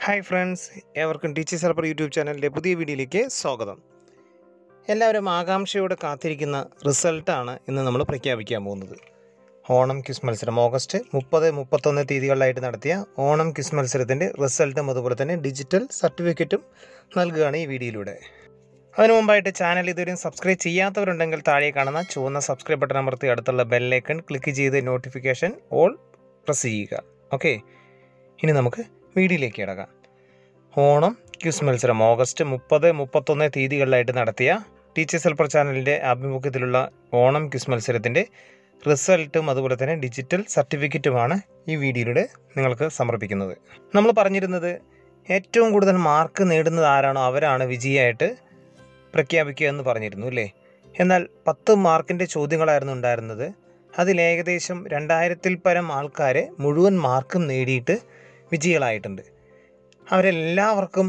hi friends ഏവർക്കും teachers helper YouTube ചാനലിൻ്റെ പുതിയ വീഡിയോയിലേക്ക് സ്വാഗതം എല്ലാവരും ആകാംക്ഷയോടെ കാത്തിരിക്കുന്ന റിസൾട്ടാണ് ഇന്ന് നമ്മൾ പ്രഖ്യാപിക്കാൻ പോകുന്നത് ഓണം ക്വിസ് മത്സരം ഓഗസ്റ്റ് മുപ്പത് മുപ്പത്തൊന്ന് തീയതികളിലായിട്ട് നടത്തിയ ഓണം ക്വിസ് മത്സരത്തിൻ്റെ റിസൾട്ടും അതുപോലെ തന്നെ ഡിജിറ്റൽ സർട്ടിഫിക്കറ്റും നൽകുകയാണ് ഈ വീഡിയോയിലൂടെ അതിനു മുമ്പായിട്ട് ചാനൽ ഇതുവരെയും സബ്സ്ക്രൈബ് ചെയ്യാത്തവരുണ്ടെങ്കിൽ താഴെ കാണുന്ന ചുവന്ന സബ്സ്ക്രൈബ് ബട്ടൺ അമർത്തി അടുത്തുള്ള ബെല്ലൈക്കൺ ക്ലിക്ക് ചെയ്ത് നോട്ടിഫിക്കേഷൻ ഓൾ പ്രസ് ചെയ്യുക ഓക്കെ ഇനി നമുക്ക് വീഡിയോയിലേക്ക് കിടക്കാം ഓണം ക്യൂസ് മത്സരം ഓഗസ്റ്റ് മുപ്പത് മുപ്പത്തൊന്ന് തീയതികളിലായിട്ട് നടത്തിയ ടീച്ചേഴ്സ് ഹെൽപ്പർ ചാനലിൻ്റെ ആഭിമുഖ്യത്തിലുള്ള ഓണം ക്യൂസ് മത്സരത്തിൻ്റെ റിസൾട്ടും അതുപോലെ തന്നെ ഡിജിറ്റൽ സർട്ടിഫിക്കറ്റുമാണ് ഈ വീഡിയോയിലൂടെ നിങ്ങൾക്ക് സമർപ്പിക്കുന്നത് നമ്മൾ പറഞ്ഞിരുന്നത് ഏറ്റവും കൂടുതൽ മാർക്ക് നേടുന്നത് ആരാണോ അവരാണ് വിജയമായിട്ട് പ്രഖ്യാപിക്കുക എന്ന് പറഞ്ഞിരുന്നു അല്ലേ എന്നാൽ പത്ത് മാർക്കിൻ്റെ ചോദ്യങ്ങളായിരുന്നു ഉണ്ടായിരുന്നത് അതിൽ ഏകദേശം രണ്ടായിരത്തിൽ പരം ആൾക്കാരെ മുഴുവൻ മാർക്കും നേടിയിട്ട് വിജയികളായിട്ടുണ്ട് അവരെല്ലാവർക്കും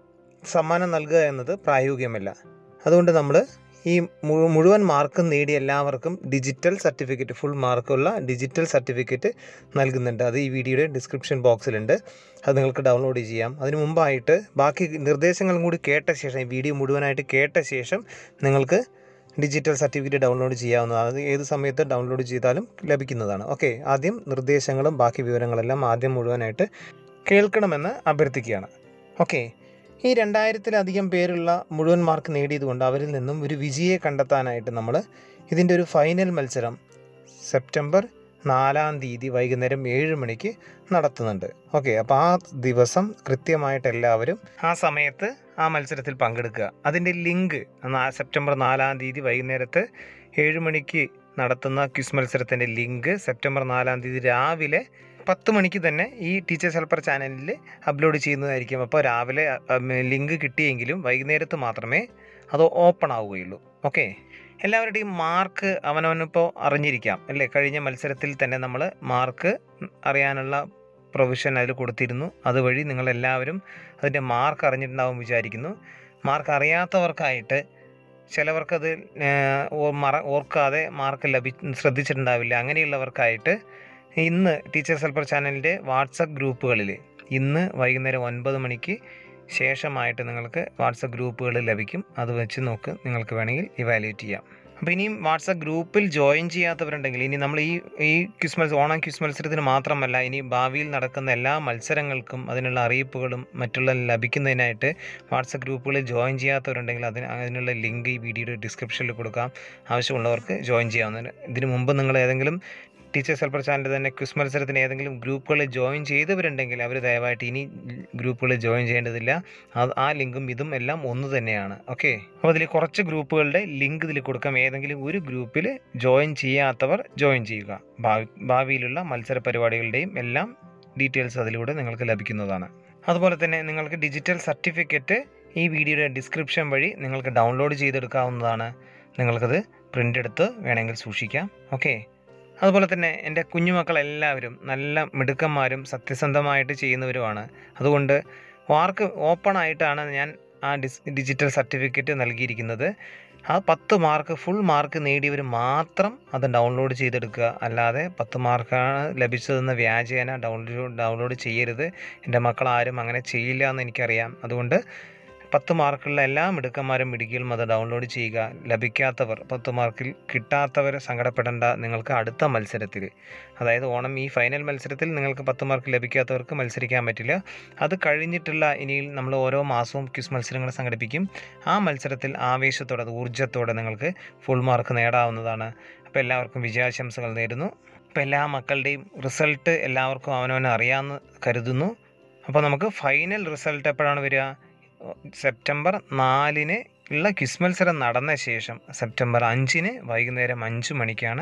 സമ്മാനം നൽകുക എന്നത് പ്രായോഗികമല്ല അതുകൊണ്ട് നമ്മൾ ഈ മു- മുഴുവൻ മാർക്കും നേടിയ എല്ലാവർക്കും ഡിജിറ്റൽ സർട്ടിഫിക്കറ്റ് ഫുൾ മാർക്കുള്ള ഡിജിറ്റൽ സർട്ടിഫിക്കറ്റ് നൽകുന്നുണ്ട് അത് ഈ വീഡിയോയുടെ ഡിസ്ക്രിപ്ഷൻ ബോക്സിലുണ്ട് അത് നിങ്ങൾക്ക് ഡൗൺലോഡ് ചെയ്യാം അതിന് മുമ്പായിട്ട് ബാക്കി നിർദ്ദേശങ്ങളും കൂടി കേട്ട ശേഷം ഈ വീഡിയോ മുഴുവനായിട്ട് കേട്ട ശേഷം നിങ്ങൾക്ക് ഡിജിറ്റൽ സർട്ടിഫിക്കറ്റ് ഡൗൺലോഡ് ചെയ്യാവുന്നതാണ് അത് ഏത് സമയത്ത് ഡൗൺലോഡ് ചെയ്താലും ലഭിക്കുന്നതാണ് ഓക്കെ ആദ്യം നിർദ്ദേശങ്ങളും ബാക്കി വിവരങ്ങളെല്ലാം ആദ്യം മുഴുവനായിട്ട് കേൾക്കണമെന്ന് അഭ്യർത്ഥിക്കുകയാണ് ഓക്കെ ഈ രണ്ടായിരത്തിലധികം പേരുള്ള മുഴുവൻ മാർക്ക് നേടിയതുകൊണ്ട് അവരിൽ നിന്നും ഒരു വിജയെ കണ്ടെത്താനായിട്ട് നമ്മൾ ഇതിൻ്റെ ഒരു ഫൈനൽ മത്സരം സെപ്റ്റംബർ നാലാം തീയതി വൈകുന്നേരം ഏഴ് മണിക്ക് നടത്തുന്നുണ്ട് ഓക്കെ അപ്പോൾ ആ ദിവസം കൃത്യമായിട്ട് എല്ലാവരും ആ സമയത്ത് ആ മത്സരത്തിൽ പങ്കെടുക്കുക അതിൻ്റെ ലിങ്ക് സെപ്റ്റംബർ നാലാം തീയതി വൈകുന്നേരത്ത് ഏഴ് മണിക്ക് നടത്തുന്ന ക്വിസ് മത്സരത്തിൻ്റെ ലിങ്ക് സെപ്റ്റംബർ നാലാം തീയതി രാവിലെ പത്ത് മണിക്ക് തന്നെ ഈ ടീച്ചേഴ്സ് ഹെൽപ്പർ ചാനലിൽ അപ്ലോഡ് ചെയ്യുന്നതായിരിക്കും അപ്പോൾ രാവിലെ ലിങ്ക് കിട്ടിയെങ്കിലും വൈകുന്നേരത്ത് മാത്രമേ അത് ഓപ്പൺ ആവുകയുള്ളൂ ഓക്കെ എല്ലാവരുടെയും മാർക്ക് അവനവനിപ്പോൾ അറിഞ്ഞിരിക്കാം അല്ലേ കഴിഞ്ഞ മത്സരത്തിൽ തന്നെ നമ്മൾ മാർക്ക് അറിയാനുള്ള പ്രൊവിഷൻ അതിൽ കൊടുത്തിരുന്നു അതുവഴി നിങ്ങളെല്ലാവരും അതിൻ്റെ മാർക്ക് അറിഞ്ഞിട്ടുണ്ടാവും വിചാരിക്കുന്നു മാർക്ക് അറിയാത്തവർക്കായിട്ട് ചിലവർക്കത് ഏഹ്, ഓ- മറ ഓർക്കാതെ മാർക്ക് ലഭി ശ്രദ്ധിച്ചിട്ടുണ്ടാവില്ല അങ്ങനെയുള്ളവർക്കായിട്ട് ഇന്ന് ടീച്ചേഴ്സ് ഹെൽപ്പർ ചാനലിൻ്റെ വാട്സപ്പ് ഗ്രൂപ്പുകളിൽ ഇന്ന് വൈകുന്നേരം ഒൻപത് മണിക്ക് ശേഷമായിട്ട് നിങ്ങൾക്ക് വാട്സപ്പ് ഗ്രൂപ്പുകൾ ലഭിക്കും അത് വെച്ച് നോക്ക് നിങ്ങൾക്ക് വേണമെങ്കിൽ ഇവാലുവേറ്റ് ചെയ്യാം അപ്പോൾ ഇനിയും വാട്സപ്പ് ഗ്രൂപ്പിൽ ജോയിൻ ചെയ്യാത്തവരുണ്ടെങ്കിൽ ഇനി നമ്മൾ ഈ ഈ ക്വിസ് മത്സരം ഓണം ക്വിസ് മത്സരത്തിന് മാത്രമല്ല ഇനി ഭാവിയിൽ നടക്കുന്ന എല്ലാ മത്സരങ്ങൾക്കും അതിനുള്ള അറിയിപ്പുകളും മറ്റുള്ള ലഭിക്കുന്നതിനായിട്ട് വാട്സപ്പ് ഗ്രൂപ്പുകളിൽ ജോയിൻ ചെയ്യാത്തവരുണ്ടെങ്കിൽ അതിന് അതിനുള്ള ലിങ്ക് ഈ വീഡിയോയുടെ ഡിസ്ക്രിപ്ഷനിൽ കൊടുക്കാം ആവശ്യമുള്ളവർക്ക് ജോയിൻ ചെയ്യാവുന്നതിന് ഇതിനു മുമ്പ് നിങ്ങൾ ഏതെങ്കിലും ടീച്ചേഴ്സ് ഹെൽപ്പർ ചാനലിൽ തന്നെ ക്വിസ് മത്സരത്തിന് ഏതെങ്കിലും ഗ്രൂപ്പുകളിൽ ജോയിൻ ചെയ്തവരുണ്ടെങ്കിൽ അവർ ദയവായിട്ട് ഇനി ഗ്രൂപ്പുകളിൽ ജോയിൻ ചെയ്യേണ്ടതില്ല അത് ആ ലിങ്കും ഇതും എല്ലാം ഒന്ന് തന്നെയാണ് ഓക്കെ അപ്പോൾ അതിൽ കുറച്ച് ഗ്രൂപ്പുകളുടെ ലിങ്ക് ഇതിൽ കൊടുക്കാം ഏതെങ്കിലും ഒരു ഗ്രൂപ്പിൽ ജോയിൻ ചെയ്യാത്തവർ ജോയിൻ ചെയ്യുക ഭാവി ഭാവിയിലുള്ള മത്സര പരിപാടികളുടെയും എല്ലാം ഡീറ്റെയിൽസ് അതിലൂടെ നിങ്ങൾക്ക് ലഭിക്കുന്നതാണ് അതുപോലെ തന്നെ നിങ്ങൾക്ക് ഡിജിറ്റൽ സർട്ടിഫിക്കറ്റ് ഈ വീഡിയോയുടെ ഡിസ്ക്രിപ്ഷൻ വഴി നിങ്ങൾക്ക് ഡൗൺലോഡ് ചെയ്തെടുക്കാവുന്നതാണ് നിങ്ങൾക്കത് പ്രിൻ്റ് എടുത്ത് വേണമെങ്കിൽ സൂക്ഷിക്കാം ഓക്കെ അതുപോലെ തന്നെ എൻ്റെ കുഞ്ഞുമക്കളെല്ലാവരും നല്ല മിടുക്കന്മാരും സത്യസന്ധമായിട്ട് ചെയ്യുന്നവരുമാണ് അതുകൊണ്ട് വാർക്ക് ഓപ്പൺ ആയിട്ടാണ് ഞാൻ ആ ഡിസ് ഡിജിറ്റൽ സർട്ടിഫിക്കറ്റ് നൽകിയിരിക്കുന്നത് ആ പത്ത് മാർക്ക് ഫുൾ മാർക്ക് നേടിയവർ മാത്രം അത് ഡൗൺലോഡ് ചെയ്തെടുക്കുക അല്ലാതെ പത്ത് മാർക്കാണ് ലഭിച്ചതെന്ന് വ്യാജേന ഡൗൺലോഡ് ഡൗൺലോഡ് ചെയ്യരുത് എൻ്റെ മക്കൾ ആരും അങ്ങനെ ചെയ്യില്ല എന്ന് എനിക്കറിയാം അതുകൊണ്ട് പത്ത് മാർക്കുള്ള എല്ലാ മിടുക്കന്മാരും മിടുക്കികളും അത് ഡൗൺലോഡ് ചെയ്യുക ലഭിക്കാത്തവർ പത്ത് മാർക്കിൽ കിട്ടാത്തവർ സങ്കടപ്പെടേണ്ട നിങ്ങൾക്ക് അടുത്ത മത്സരത്തിൽ അതായത് ഓണം ഈ ഫൈനൽ മത്സരത്തിൽ നിങ്ങൾക്ക് പത്ത് മാർക്ക് ലഭിക്കാത്തവർക്ക് മത്സരിക്കാൻ പറ്റില്ല അത് കഴിഞ്ഞിട്ടുള്ള ഇനിയിൽ നമ്മൾ ഓരോ മാസവും ക്വിസ് മത്സരങ്ങൾ സംഘടിപ്പിക്കും ആ മത്സരത്തിൽ ആവേശത്തോടെ അത് ഊർജ്ജത്തോടെ നിങ്ങൾക്ക് ഫുൾ മാർക്ക് നേടാവുന്നതാണ് അപ്പോൾ എല്ലാവർക്കും വിജയാശംസകൾ നേരുന്നു അപ്പോൾ എല്ലാ മക്കളുടെയും റിസൾട്ട് എല്ലാവർക്കും അവനവനെ അറിയാമെന്ന് കരുതുന്നു അപ്പോൾ നമുക്ക് ഫൈനൽ റിസൾട്ട് എപ്പോഴാണ് വരിക സെപ്റ്റംബർ നാലിന് ഉള്ള ക്വിസ് മത്സരം നടന്ന ശേഷം സെപ്റ്റംബർ അഞ്ചിന് വൈകുന്നേരം അഞ്ച് മണിക്കാണ്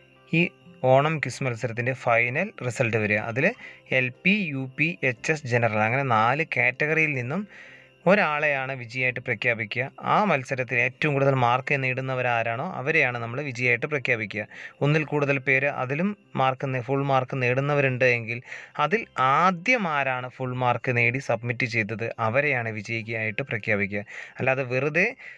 ഈ ഓണം ക്വിസ് മത്സരത്തിൻ്റെ ഫൈനൽ റിസൾട്ട് വരിക അതിൽ L P U P H S general അങ്ങനെ നാല് കാറ്റഗറിയിൽ നിന്നും ഒരാളെയാണ് വിജയമായിട്ട് പ്രഖ്യാപിക്കുക ആ മത്സരത്തിൽ ഏറ്റവും കൂടുതൽ മാർക്ക് നേടുന്നവരാരാണോ അവരെയാണ് നമ്മൾ വിജയമായിട്ട് പ്രഖ്യാപിക്കുക ഒന്നിൽ കൂടുതൽ പേര് അതിലും മാർക്ക് ഫുൾ മാർക്ക് നേടുന്നവരുണ്ട് എങ്കിൽ അതിൽ ആദ്യം ആരാണ് ഫുൾ മാർക്ക് നേടി സബ്മിറ്റ് ചെയ്തത് അവരെയാണ് വിജയിയായിട്ട് പ്രഖ്യാപിക്കുക അല്ലാതെ വെറുതെ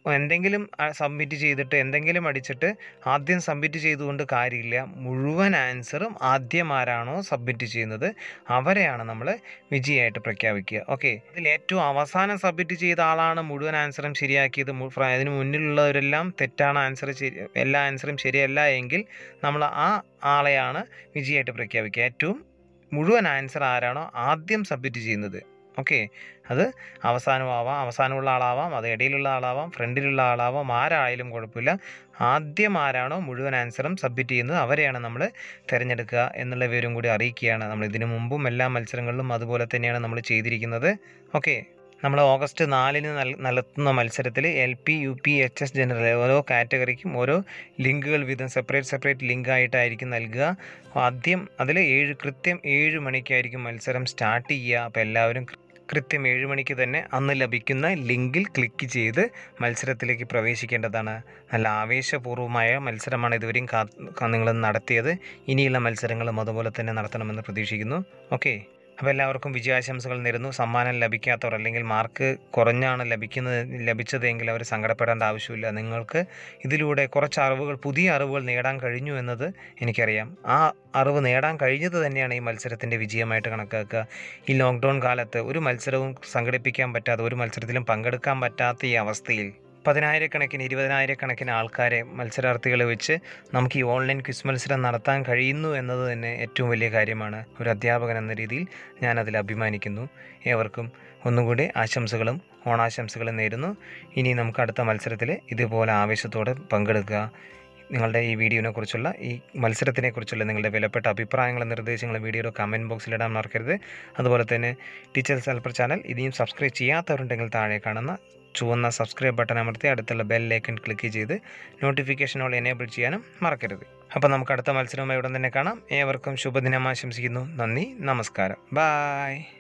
എന്തെങ്കിലും സബ്മിറ്റ് ചെയ്തിട്ട് എന്തെങ്കിലും അടിച്ചിട്ട് ആദ്യം സബ്മിറ്റ് ചെയ്തുകൊണ്ട് കാര്യമില്ല മുഴുവൻ ആൻസറും ആദ്യം ആരാണോ സബ്മിറ്റ് ചെയ്യുന്നത് അവരെയാണ് നമ്മൾ വിജയമായിട്ട് പ്രഖ്യാപിക്കുക ഓക്കെ ഇതിൽ ഏറ്റവും അവസാനം സബ്മിറ്റ് ചെയ്ത ആളാണ് മുഴുവൻ ആൻസറും ശരിയാക്കിയത് മു- ഫ്ര- അതിന് മുന്നിലുള്ളവരെല്ലാം തെറ്റാണ് ആൻസർ ശരി എല്ലാ ആൻസറും ശരിയല്ല എങ്കിൽ നമ്മൾ ആ ആളെയാണ് വിജയമായിട്ട് പ്രഖ്യാപിക്കുക ഏറ്റവും മുഴുവൻ ആൻസർ ആരാണോ ആദ്യം സബ്മിറ്റ് ചെയ്യുന്നത് ഓക്കെ അത് അവസാനമാവാം അവസാനമുള്ള ആളാവാം അത് ഇടയിലുള്ള ആളാവാം ഫ്രണ്ടിലുള്ള ആളാവാം ആരായാലും കുഴപ്പമില്ല ആദ്യം ആരാണോ മുഴുവൻ ആൻസറും സബ്മിറ്റ് ചെയ്യുന്നത് അവരെയാണ് നമ്മൾ തിരഞ്ഞെടുക്കുക എന്നുള്ള വിവരം കൂടി അറിയിക്കുകയാണ് നമ്മൾ ഇതിനു മുമ്പും എല്ലാ മത്സരങ്ങളിലും അതുപോലെ തന്നെയാണ് നമ്മൾ ചെയ്തിരിക്കുന്നത് ഓക്കെ നമ്മൾ ഓഗസ്റ്റ് നാലിന് നൽ നടത്തുന്ന മത്സരത്തിൽ L P U P H S general ഓരോ കാറ്റഗറിക്കും ഓരോ ലിങ്കുകൾ വീതം സെപ്പറേറ്റ് സെപ്പറേറ്റ് ലിങ്ക് ആയിട്ടായിരിക്കും നൽകുക ആദ്യം അതിൽ ഏഴ് കൃത്യം ഏഴ് മണിക്കായിരിക്കും മത്സരം സ്റ്റാർട്ട് ചെയ്യുക അപ്പോൾ എല്ലാവരും കൃ- കൃത്യം ഏഴ് മണിക്ക് തന്നെ അന്ന് ലഭിക്കുന്ന ലിങ്കിൽ ക്ലിക്ക് ചെയ്ത് മത്സരത്തിലേക്ക് പ്രവേശിക്കേണ്ടതാണ് നല്ല ആവേശപൂർവ്വമായ മത്സരമാണ് ഇതുവരെയും കാ നിങ്ങൾ നടത്തിയത് ഇനിയുള്ള മത്സരങ്ങളും അതുപോലെ തന്നെ നടത്തണമെന്ന് പ്രതീക്ഷിക്കുന്നു ഓക്കെ അപ്പോൾ എല്ലാവർക്കും വിജയാശംസകൾ നേരുന്നു സമ്മാനം ലഭിക്കാത്തവർ അല്ലെങ്കിൽ മാർക്ക് കുറഞ്ഞാണ് ലഭിക്കുന്നത് ലഭിച്ചതെങ്കിൽ അവർ സങ്കടപ്പെടേണ്ട ആവശ്യമില്ല നിങ്ങൾക്ക് ഇതിലൂടെ കുറച്ച് അറിവുകൾ പുതിയ അറിവുകൾ നേടാൻ കഴിഞ്ഞു എന്നത് എനിക്കറിയാം ആ അറിവ് നേടാൻ കഴിഞ്ഞത് തന്നെയാണ് ഈ മത്സരത്തിൻ്റെ വിജയമായിട്ട് കണക്കാക്കുക ഈ ലോക്ക്ഡൗൺ കാലത്ത് ഒരു മത്സരവും സംഘടിപ്പിക്കാൻ പറ്റാതെ ഒരു മത്സരത്തിലും പങ്കെടുക്കാൻ പറ്റാത്ത ഈ അവസ്ഥയിൽ പതിനായിരക്കണക്കിന് ഇരുപതിനായിരക്കണക്കിന് ആൾക്കാരെ മത്സരാർത്ഥികളെ വെച്ച് നമുക്ക് ഈ ഓൺലൈൻ ക്വിസ് മത്സരം നടത്താൻ കഴിയുന്നു എന്നത് തന്നെ ഏറ്റവും വലിയ കാര്യമാണ് ഒരു അധ്യാപകൻ എന്ന രീതിയിൽ ഞാനതിൽ അഭിമാനിക്കുന്നു ഏവർക്കും ഒന്നുകൂടി ആശംസകളും ഓണാശംസകളും നേരുന്നു ഇനി നമുക്ക് അടുത്ത മത്സരത്തിൽ ഇതുപോലെ ആവേശത്തോടെ പങ്കെടുക്കുക നിങ്ങളുടെ ഈ വീഡിയോനെ കുറിച്ചുള്ള ഈ മത്സരത്തിനെ കുറിച്ചുള്ള നിങ്ങളുടെ വിലപ്പെട്ട അഭിപ്രായങ്ങളും നിർദ്ദേശങ്ങളും വീഡിയോയുടെ കമൻറ്റ് ബോക്സിൽ ഇടാൻ മറക്കരുത് അതുപോലെ തന്നെ ടീച്ചേഴ്സ് ഹെൽപ്പർ ചാനൽ ഇനിയും സബ്സ്ക്രൈബ് ചെയ്യാത്തവരുണ്ടെങ്കിൽ താഴെ കാണുന്ന ചുവന്ന സബ്സ്ക്രൈബ് ബട്ടൺ അമർത്തി അടുത്തുള്ള ബെൽ ഐക്കൺ ക്ലിക്ക് ചെയ്ത് നോട്ടിഫിക്കേഷൻ ഓൾ എനേബിൾ ചെയ്യാനും മറക്കരുത് അപ്പോൾ നമുക്ക് അടുത്ത മത്സരവുമായി ഉടൻ തന്നെ കാണാം ഏവർക്കും ശുഭദിനം ആശംസിക്കുന്നു നന്ദി നമസ്കാരം ബായ്